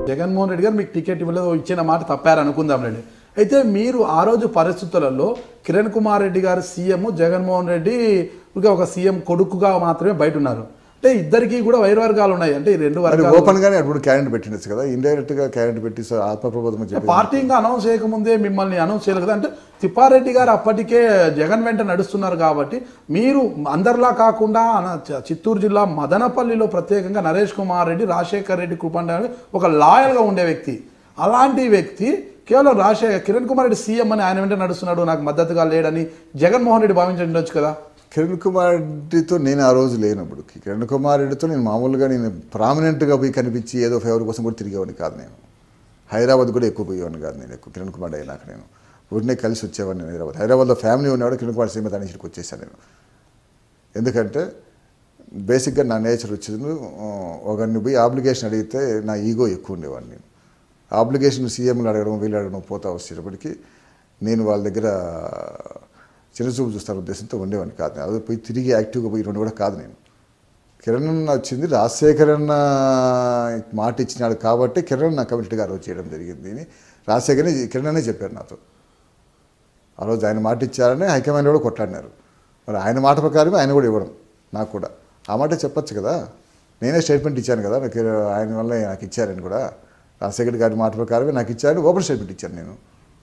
జగన్మోహన్ రెడ్డి గారు మీకు టికెట్ ఇవ్వలేదు ఇచ్చిన మాట తప్పారు అనుకుందాంలేండి అయితే మీరు ఆ రోజు పరిస్థితులలో కిరణ్ కుమార్ రెడ్డి గారు సీఎం జగన్మోహన్ రెడ్డి ఊరికే ఒక సీఎం కొడుకుగా మాత్రమే బయట ఉన్నారు అంటే ఇద్దరికి కూడా వైరు వర్గాలు ఉన్నాయి అంటే ఈ రెండు మరి వర్గాలు ఓపెన్ గానే అప్పుడు క్యాండిడేట్ పెట్టిండొచ్చు కదా ఇండైరెక్ట్ గా క్యాండిడేట్ పెట్టి సో ఆత్మప్రబోధం అని చెప్పి పార్టీ ఇంకా అనౌన్స్ చేయకముందే మిమ్మల్ని అనౌన్స్ చేయలేదు కదా అంటే తిప్పారెడ్డి గారు అప్పటికే జగన్ వెంట నడుస్తున్నారు కాబట్టి మీరు అందరిలా కాకుండా అన- చ- చిత్తూరు జిల్లా మదనపల్లిలో ప్రత్యేకంగా నరేష్ కుమార్ రెడ్డి రాజశేఖర్ రెడ్డి కృపండ అని ఒక లాయల్గా ఉండే వ్యక్తి అలాంటి వ్యక్తి కేవలం రాజశేఖర్ కిరణ్ కుమార్ రెడ్డి సీఎం అని ఆయన వెంట నడుస్తున్నాడు నాకు మద్దతుగా లేడని జగన్మోహన్ రెడ్డి భావించి ఉండొచ్చు కదా కిరణ్ కుమార్ రెడ్డితో నేను ఆ రోజు లేనప్పుడు కిరణ్ కుమార్ రెడ్డితో నేను మామూలుగా నేను ప్రామినెంట్గా పోయి కనిపించి ఏదో ఫేవర్ కోసం కూడా తిరిగేవాడిని కాదు నేను హైదరాబాద్ కూడా ఎక్కువ పోయేవాడిని కాదు నేను ఎక్కువ కిరణ్ కుమార్ అయినాక నేను ఊరినే కలిసి వచ్చేవాడిని నేను హైదరాబాద్ హైదరాబాద్లో ఫ్యామిలీ ఉన్నవాడు కిరణ్ కుమార్ శ్రీమతి అనేసి ఇక్కడికి వచ్చేసాను నేను ఎందుకంటే బేసిక్గా నా నేచర్ వచ్చింది ఒకరిని పోయి ఆబ్లిగేషన్ అడిగితే నా ఈగో ఎక్కువ ఉండేవాడిని నేను ఆబ్లిగేషన్ సీఎంలు అడగడం వీళ్ళు అడగడం పోతా వచ్చేటప్పటికి నేను వాళ్ళ దగ్గర చిన్నచూపు చూస్తాను ఉద్దేశంతో ఉండేవాడిని కాదు నేను. అదే పోయి తిరిగి యాక్టివ్గా పోయి రెండు కూడా కాదు నేను కిరణ్ అన్న వచ్చింది రాజశేఖర్ అన్న మాట ఇచ్చినాడు కాబట్టి కిరణ్ నా కమిటీగా ఆ రోజు చేయడం జరిగింది అని రాజశేఖర్ కిరణ్ అనే చెప్పారు నాతో ఆ రోజు ఆయన మాట ఇచ్చారని హైకమాండ్ కూడా కొట్లాడినారు మరి ఆయన మాట ప్రకారమే ఆయన కూడా ఇవ్వడం నాకు కూడా ఆ మాట చెప్పొచ్చు కదా నేనే స్టేట్మెంట్ ఇచ్చాను కదా నాకు ఆయన వల్ల నాకు ఇచ్చారని కూడా రాజశేఖర్ గారి మాట ప్రకారమే నాకు ఇచ్చారని ఓపెన్ స్టేట్మెంట్ ఇచ్చాను నేను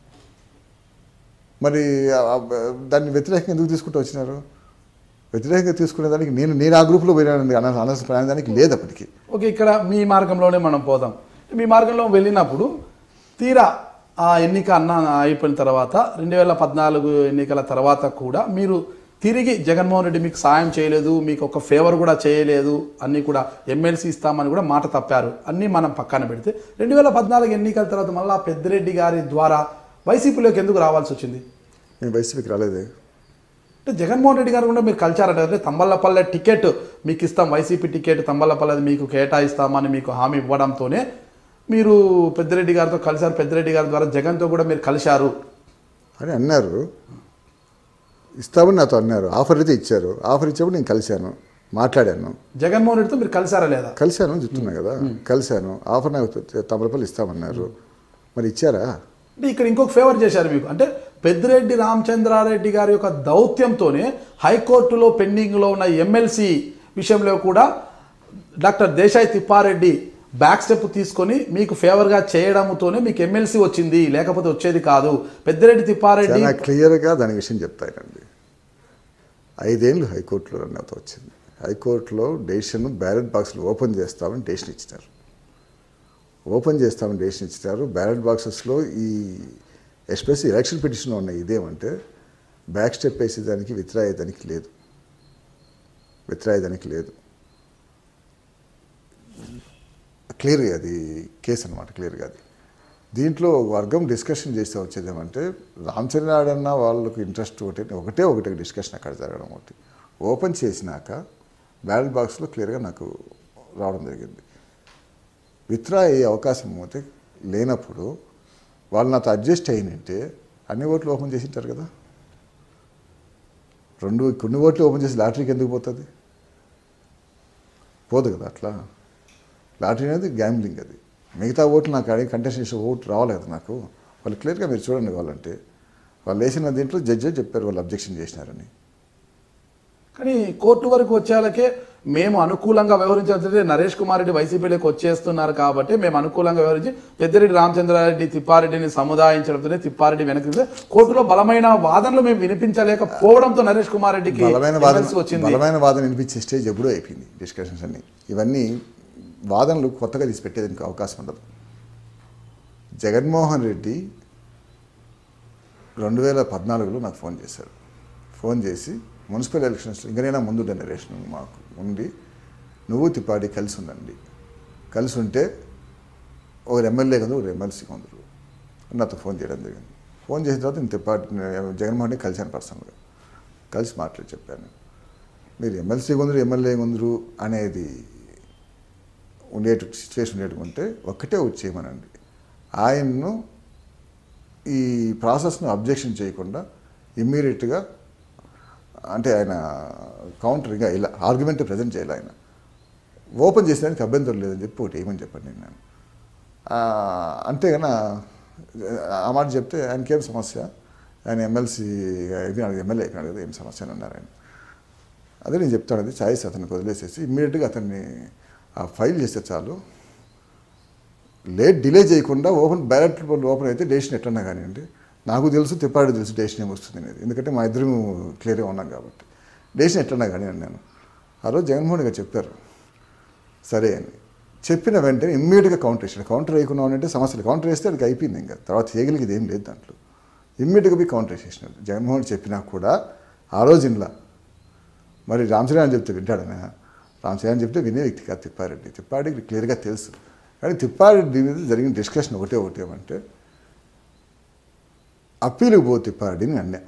మరి ఆ- ఆ- దాన్ని వ్యతిరేకంగా ఎందుకు తీసుకుంటూ వచ్చినారు వ్యతిరేకంగా తీసుకునే దానికి నేను నేను ఆ గ్రూప్లో పోయినాను అనవసరం దానికి లేదు అప్పటికి ఓకే ఇక్కడ మీ మార్గంలోనే మనం పోదాం మీ మార్గంలో వెళ్ళినప్పుడు తీరా ఆ ఎన్నిక అన్న అయిపోయిన తర్వాత రెండు వేల పద్నాలుగు ఎన్నికల తర్వాత కూడా మీరు తిరిగి జగన్మోహన్ రెడ్డి మీకు సాయం చేయలేదు మీకు ఒక ఫేవర్ కూడా చేయలేదు అన్నీ కూడా ఎమ్మెల్సీ ఇస్తామని కూడా మాట తప్పారు అన్నీ మనం పక్కన పెడితే రెండు వేల పద్నాలుగు ఎన్నికల తర్వాత మళ్ళా పెద్దిరెడ్డి గారి ద్వారా వైసీపీలోకి ఎందుకు రావాల్సి వచ్చింది నేను వైసీపీకి రాలేదే అంటే జగన్మోహన్ రెడ్డి గారు కూడా మీరు కలిచారట అంటే తంబల్లపల్లె టికెట్ మీకు ఇస్తాం వైసీపీ టికెట్ తంబల్లపల్లెది మీకు కేటాయిస్తామని మీకు హామీ ఇవ్వడంతోనే మీరు పెద్దిరెడ్డి గారితో కలిశారు పెద్దిరెడ్డి గారి ద్వారా జగన్తో కూడా మీరు కలిశారు అని అన్నారు ఇస్తామని నాతో అన్నారు ఆఫర్ అయితే ఇచ్చారు ఆఫర్ ఇచ్చేప్పుడు నేను కలిశాను మాట్లాడాను జగన్మోహన్ రెడ్డితో మీరు కలిశారా లేదా కలిశాను అని చెప్తున్నా కదా కలిశాను ఆఫర్ నాకు తమలపల్లి ఇస్తామన్నారు మరి ఇచ్చారా అంటే ఇక్కడ ఇంకొక ఫేవర్ చేశారు మీకు అంటే పెద్దిరెడ్డి రామచంద్రారెడ్డి గారి యొక్క దౌత్యంతోనే హైకోర్టులో పెండింగ్లో ఉన్న ఎమ్మెల్సీ విషయంలో కూడా doctor Desai Thippareddy back step తీసుకొని మీకు ఫేవర్గా చేయడంతోనే మీకు ఎమ్మెల్సీ వచ్చింది లేకపోతే వచ్చేది కాదు పెద్దిరెడ్డి తిప్పారెడ్డి చాలా క్లియర్గా దాని విషయం చెప్తానండి ఐదేళ్ళు హైకోర్టులో రన్నవుతా వచ్చింది హైకోర్టులో డెసిషన్ బ్యాలెట్ బాక్స్లు ఓపెన్ చేస్తామని డెసిషన్ ఇచ్చినారు ఓపెన్ చేస్తామని డెసిషన్ ఇచ్చినారు బ్యాలెట్ బాక్సెస్లో ఈ ఎస్పెషల్లీ ఎలక్షన్ పిటిషన్లో ఉన్న ఇదేమంటే బ్యాక్ స్టెప్ వేసేదానికి విత్రాయేదానికి లేదు విత్రాయేదానికి లేదు క్లియర్గా అది కేసు అనమాట క్లియర్గా అది దీంట్లో ఒక వర్గం డిస్కషన్ చేస్తే వచ్చేది ఏమంటే రామచంద్రాడన్న వాళ్ళకు ఇంట్రెస్ట్ ఒకటి ఒకటే ఒకటి డిస్కషన్ అక్కడ జరగడం ఒకటి ఓపెన్ చేసినాక బ్యాలెట్ బాక్స్లో క్లియర్గా నాకు రావడం జరిగింది విత్డ్రా అయ్యే అవకాశం అయితే లేనప్పుడు వాళ్ళు నాతో అడ్జస్ట్ అయినంటే అన్ని ఓట్లు ఓపెన్ చేసి ఉంటారు కదా రెండు కొన్ని ఓట్లు ఓపెన్ చేసి లాటరీకి ఎందుకు పోతుంది పోదు కదా అట్లా లాటరీ అనేది గ్యాంబ్లింగ్ అది మిగతా ఓట్లు నాకు అడిగి కంటెస్ట్ చేసే ఓటు రావాలి కదా నాకు వాళ్ళు క్లియర్గా మీరు చూడండి వాళ్ళంటే వాళ్ళు వేసిన దీంట్లో జడ్జి చెప్పారు వాళ్ళు అబ్జెక్షన్ చేసినారని కానీ కోర్టు వరకు వచ్చేళ్ళకే మేము అనుకూలంగా వ్యవహరించాల్సిందే నరేష్ కుమార్ రెడ్డి వైసీపీలోకి వచ్చేస్తున్నారు కాబట్టి మేము అనుకూలంగా వ్యవహరించి పెద్దిరెడ్డి రామచంద్రారెడ్డి తిప్పారెడ్డిని సముదాయించడంతోనే తిప్పారెడ్డి వెనక్కి తీస్తే కోర్టులో బలమైన వాదనలు మేము వినిపించలేకపోవడంతో నరేష్ కుమార్ రెడ్డికి బలమైన వాదన ఎమ్మెల్సీ వచ్చింది బలమైన వాదన వినిపించే స్టేజ్ ఎప్పుడూ అయిపోయింది డిస్కషన్స్ అన్ని ఇవన్నీ వాదనలు కొత్తగా తీసి పెట్టేదానికి అవకాశం ఉండదు జగన్మోహన్ రెడ్డి రెండు వేల పద్నాలుగులో నాకు ఫోన్ చేశారు ఫోన్ చేసి మున్సిపల్ ఎలక్షన్స్ ఇంకనైనా ముందు జనరేషన్ మాకు ఉండి నువ్వు తిప్పాడి కలిసి ఉండండి కలిసి ఉంటే ఒకరు ఎమ్మెల్యే కొందరు ఒకరు ఎమ్మెల్సీ కొందరు నాతో ఫోన్ చేయడం జరిగింది ఫోన్ చేసిన తర్వాత నేను తిప్పాడి జగన్మోహన్ రెడ్డి కలిశాను పర్సనల్గా కలిసి మాట్లాడి చెప్పాను మీరు ఎమ్మెల్సీ కొందరు ఎమ్మెల్యే కొందరు అనేది ఉండేటు సిచ్యువేషన్ ఉండేటు ఉంటే ఒక్కటే ఒకటి చేయమనండి ఆయన్ను ఈ ప్రాసెస్ను అబ్జెక్షన్ చేయకుండా ఇమ్మీడియట్గా అంటే ఆయన కౌంటర్గా ఇలా ఆర్గ్యుమెంట్ ప్రజెంట్ చేయాలి ఆయన ఓపెన్ చేసేదానికి అభ్యంతరం లేదని చెప్పి ఒకటి ఏమని చెప్పండి నేను ఆ, అంతేగాని ఆ మాట చెప్తే ఆయనకేం సమస్య ఆయన ఎమ్మెల్సీ అయిపోయినాడు ఎమ్మెల్యే అయిపోయినాడు కదా ఏం సమస్య అని అన్నారు ఆయన అదే నేను చెప్తాను అది ఛాయిస్ అతనికి వదిలేసేసి ఇమ్మీడియట్గా అతన్ని ఆ ఫైల్ చేస్తే చాలు లేట్ డిలే చేయకుండా ఓపెన్ బ్యాలెట్ ఓపెన్ అయితే డెసిషన్ ఎట్లన్నా కానివ్వండి నాకు తెలుసు తిప్పాడు తెలుసు డెసిషన్ ఏమొస్తుంది అనేది ఎందుకంటే మా ఇద్దరం క్లియర్గా ఉన్నాం కాబట్టి డెసిషన్ ఎట్లన్నా కానివ్వండి నేను ఆ రోజు జగన్మోహన్ గారు చెప్పారు సరే అని చెప్పిన వెంటనే ఇమ్మీడియట్గా కౌంటర్ వేసాడు కౌంటర్ వేయకుండా అంటే సమస్యలు కౌంటర్ వేస్తే అది అయిపోయింది ఇంకా తర్వాత చేయగలిగేది ఏం లేదు దాంట్లో ఇమ్మీడియట్గా పోయి కౌంటర్ వేసేసినాడు జగన్మోహన్ చెప్పినా కూడా ఆ రోజు ఇంట్లో మరి రామచరణ్ చెప్తే వింటాడనా రామచరణ్ చెప్తే వినే వ్యక్తి కాదు తిప్పారెడ్డి తిప్పారెడ్డికి క్లియర్గా తెలుసు కానీ తిప్పారెడ్డి మీద జరిగిన డిస్కషన్ ఒకటే ఒకటి ఏమంటే అప్పీలుకు పో తిప్పారెడ్డి అని అన్నా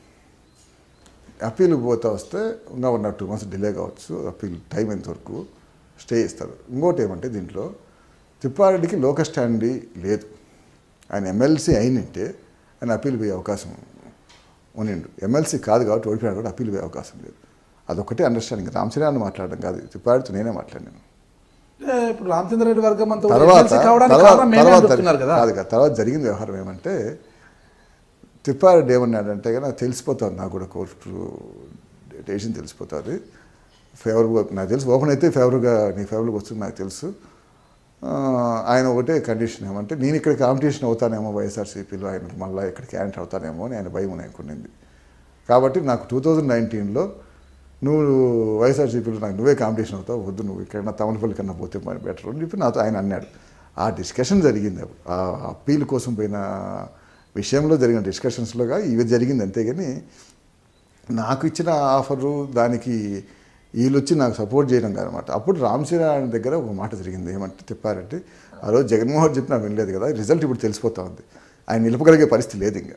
అప్పీలుకు పోతా వస్తే ఇంకా ఉన్న టూ మంత్స్ డిలే కావచ్చు అప్పీల్ టైం ఎంతవరకు స్టే ఇస్తారు ఇంకోటి ఏమంటే దీంట్లో తిప్పారెడ్డికి లోక స్టాండీ లేదు ఆయన ఎమ్మెల్సీ అయినంటే ఆయన అప్పీల్ పోయే అవకాశం ఉనిండు ఎమ్మెల్సీ కాదు కాబట్టి ఓడిపోయాడు కూడా అప్పీల్ పోయే అవకాశం లేదు అదొక్కటే అండర్స్టాండింగ్ రామచరణ్ మాట్లాడడం కాదు తిప్పాడితో నేనే మాట్లాడాను అంటే ఇప్పుడు రామచంద్ర రెడ్డి వర్గం అంతా తర్వాత ఎమ్మెల్సీ కావడానికి తర్వాత కారణం మేమే తర్వాత చెప్తున్నారు కదా కాదు కాదు తర్వాత జరిగిన వ్యవహారం ఏమంటే తిప్పారెడ్డి ఏమన్నాడంటే కానీ నాకు తెలిసిపోతుంది నాకు కూడా కోర్టు డెసిషన్ తెలిసిపోతుంది ఫేవర్గా నాకు తెలుసు ఓపెన్ అయితే ఫేవర్గా నీ ఫేవర్గా వస్తుంది నాకు తెలుసు ఆ, ఆయన ఒకటే కండిషన్ ఏమంటే నేను ఇక్కడ కాంపిటీషన్ అవుతానేమో వైఎస్ఆర్సీపీలో ఆయన మళ్ళీ ఇక్కడ క్యాండిడేట్ అవుతానేమో అని ఆయన భయం అనుకునింది కాబట్టి నాకు టూ థౌజండ్ నైన్టీన్లో నువ్వు వైఎస్ఆర్సీపీలో నాకు నువ్వే కాంపిటీషన్ అవుతావు వద్దు నువ్వు ఇక్కడ తమలపల్లి కన్నా పోతే మరి బెటర్ అని చెప్పి నాతో ఆయన అన్నాడు ఆ డిస్కషన్ జరిగింది ఆ అప్పీల్ కోసం పోయిన విషయంలో జరిగిన డిస్కషన్స్లోగా ఇవి జరిగింది అంతేగాని నాకు ఇచ్చిన ఆఫరు దానికి వీళ్ళు వచ్చి నాకు సపోర్ట్ చేయడం కాదనమాట అప్పుడు రామ్ చరణ్ దగ్గర ఒక మాట జరిగింది ఏమంటే చెప్పారంటే ఆ రోజు జగన్మోహన్ చెప్పి నాకు వినలేదు కదా రిజల్ట్ ఇప్పుడు తెలిసిపోతా ఉంది ఆయన నిలపగలిగే పరిస్థితి లేదు ఇంకా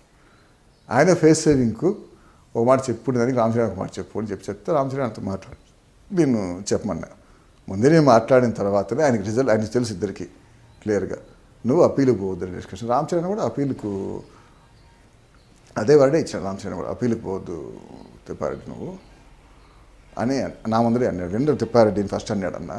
ఆయన ఫేస్ సేవింగ్కు ఒక మాట చెప్పుడు దానికి రామ్ చరణ్ ఒక మాట చెప్పు అని చెప్పి చెప్తే రామ్ చరణ్ అంత మాట్లాడు నేను చెప్పమన్నా ముందే నేను మాట్లాడిన తర్వాతనే ఆయనకి రిజల్ట్ ఆయనకి తెలుసు ఇద్దరికి క్లియర్గా నువ్వు అప్పీలుకు పోవద్దు డిస్కషన్ రామ్ చరణ్ కూడా అప్పీలుకు అదే వర్డే ఇచ్చాడు రామ్ చరణ్ కూడా అప్పీలుకు పోవద్దు తిప్పారెడ్డి నువ్వు అని నా ముందరే అన్నాడు రెండు తిప్పారెడ్డిని ఫస్ట్ అన్నాడు అన్న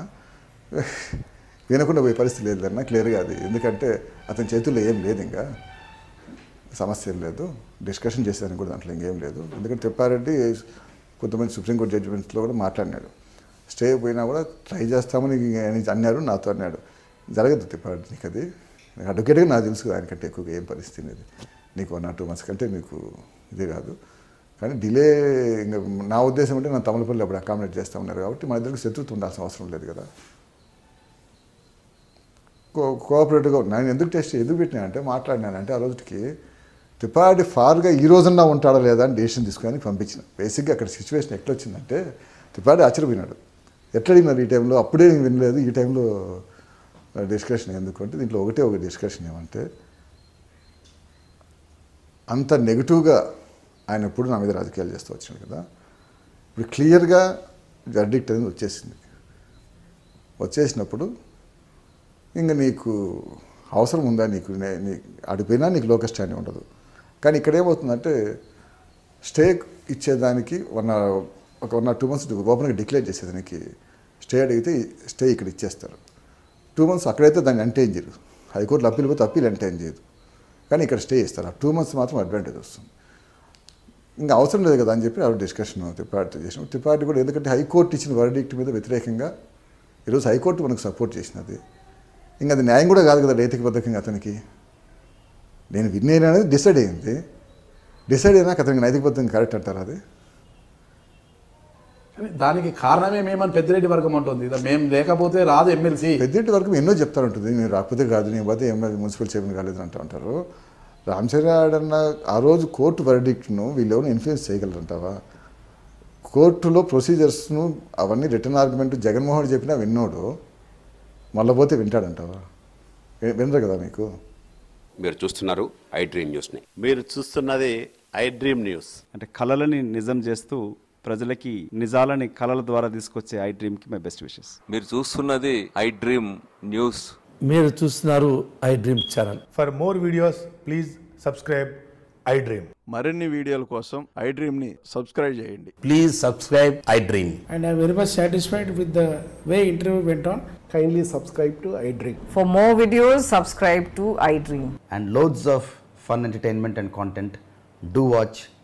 వినకుండా పోయే పరిస్థితి లేదు అన్న క్లియర్గా అది ఎందుకంటే అతని చేతుల్లో ఏం లేదు ఇంకా సమస్య ఏం లేదు డిస్కషన్ చేసేదానికి కూడా దాంట్లో ఇంకేం లేదు ఎందుకంటే తిప్పారెడ్డి కొంతమంది సుప్రీంకోర్టు జడ్జిమెంట్స్లో కూడా మాట్లాడినాడు స్టే పోయినా కూడా ట్రై చేస్తామని ఆయన అన్నారు నాతో అన్నాడు జరగదు తిప్పారెడ్డి నీకు అది అడ్వకేట్గా నాకు తెలుసు ఆయనకంటే ఎక్కువగా ఏం పరిస్థితి ఇది నీకు వన్ ఆర్ టూ మంత్స్ కంటే నీకు ఇది కాదు కానీ డిలే ఇంకా నా ఉద్దేశం అంటే నా తమలపల్లి అప్పుడు అకామిడేట్ చేస్తా ఉన్నారు కాబట్టి మన ఇద్దరికి శత్రుత్వం ఉండాల్సిన అవసరం లేదు కదా కో కోఆపరేటివ్గా నేను ఎందుకు టెస్ట్ ఎందుకు పెట్టినా అంటే మాట్లాడినానంటే ఆ రోజుకి తిప్పాడి ఫార్గా ఈ రోజున్నా ఉంటాడా లేదా అని డెసిషన్ తీసుకొని పంపించిన బేసిక్గా అక్కడ సిచ్యువేషన్ ఎట్లా వచ్చిందంటే తిప్పాడి ఆశ్చర్యపోయినాడు ఎట్లా అడిగినారు ఈ టైంలో అప్పుడే నేను వినలేదు ఈ టైంలో డిస్కషన్ ఎందుకు అంటే దీంట్లో ఒకటే ఒక డిస్కషన్ ఏమంటే అంత నెగిటివ్గా ఆయన ఎప్పుడు నా మీద రాజకీయాలు చేస్తూ వచ్చినాడు కదా ఇప్పుడు క్లియర్గా జర్డిక్ట్ అనేది వచ్చేసింది వచ్చేసినప్పుడు ఇంకా నీకు అవసరం ఉందా నీకు నే- నీ అడిపోయినా నీకు లోక స్టాండింగ్ ఉండదు కానీ ఇక్కడ ఏమవుతుందంటే స్టే ఇచ్చేదానికి వన్ ఒక వన్ ఆర్ టూ మంత్స్ ఓపెన్గా డిక్లేర్ చేసేదానికి స్టే అడిగితే స్టే ఇక్కడ ఇచ్చేస్తారు టూ మంత్స్ అక్కడైతే దాన్ని ఎంటైన్ చేయరు హైకోర్టులో అప్పీల్ పోతే అప్పీల్ ఎంటైన్ చేయదు కానీ ఇక్కడ స్టే ఇస్తారు ఆ టూ మంత్స్ మాత్రం అడ్వాంటేజ్ వస్తుంది ఇంకా అవసరం లేదు కదా అని చెప్పి ఆ డిస్కషన్ త్రిపాఠి చేసినాం త్రిపాఠి కూడా ఎందుకంటే హైకోర్టు ఇచ్చిన వర్డిక్ట్ మీద వ్యతిరేకంగా ఈరోజు హైకోర్టు మనకు సపోర్ట్ చేసినది ఇంకా అది న్యాయం కూడా కాదు కదా నైతికబద్ధకంగా అతనికి నేను విన్ అయినా అనేది డిసైడ్ అయింది డిసైడ్ అయినాక అతనికి నైతికబద్ధంగా కరెక్ట్ అంటారు అది కానీ దానికి కారణమే మేమని పెద్దిరెడ్డి వర్గం అంటుంది ఇదా మేము లేకపోతే రాదు ఎమ్మెల్సీ పెద్దింటి వరకు ఎన్నో చెప్తా ఉంటుంది నేను రాకపోతే కాదు నేను పోతే ఎమ్మెల్యే మున్సిపల్ చైర్మన్ కాలేదు అంటూ ఉంటారు రామచంద్రాడు అన్న ఆ రోజు కోర్టు వర్డిక్ట్ను వీళ్ళు ఎవరు ఇన్ఫ్లుయెన్స్ చేయగలరంటావా కోర్టులో ప్రొసీజర్స్ను అవన్నీ రిటర్న్ ఆర్గ్యుమెంట్ జగన్మోహన్ చెప్పినా విన్నోడు మళ్ళీ పోతే వింటాడంటావా వి- వినరు కదా మీకు మీరు చూస్తున్నారు ఐ డ్రీమ్ న్యూస్ని మీరు చూస్తున్నది ఐ డ్రీమ్ న్యూస్ అంటే కళలని నిజం చేస్తూ ప్రజలకి నిజాలని కళల ద్వారా తీసుకొచ్చే ఐ డ్రీమ్కి మై బెస్ట్ విషెస్ మీరు చూస్తున్నది ఐ డ్రీమ్ న్యూస్ మీరు చూస్తున్నారు iDream channel For more videos, please subscribe iDream. మరిన్ని వీడియోల కోసం ఐ డ్రీమ్ని సబ్స్క్రైబ్ చేయండి Please subscribe iDream. and I'm very much satisfied with the way interview went on. Kindly subscribe to iDream. For more videos, subscribe to iDream. And loads of fun entertainment and content. Do watch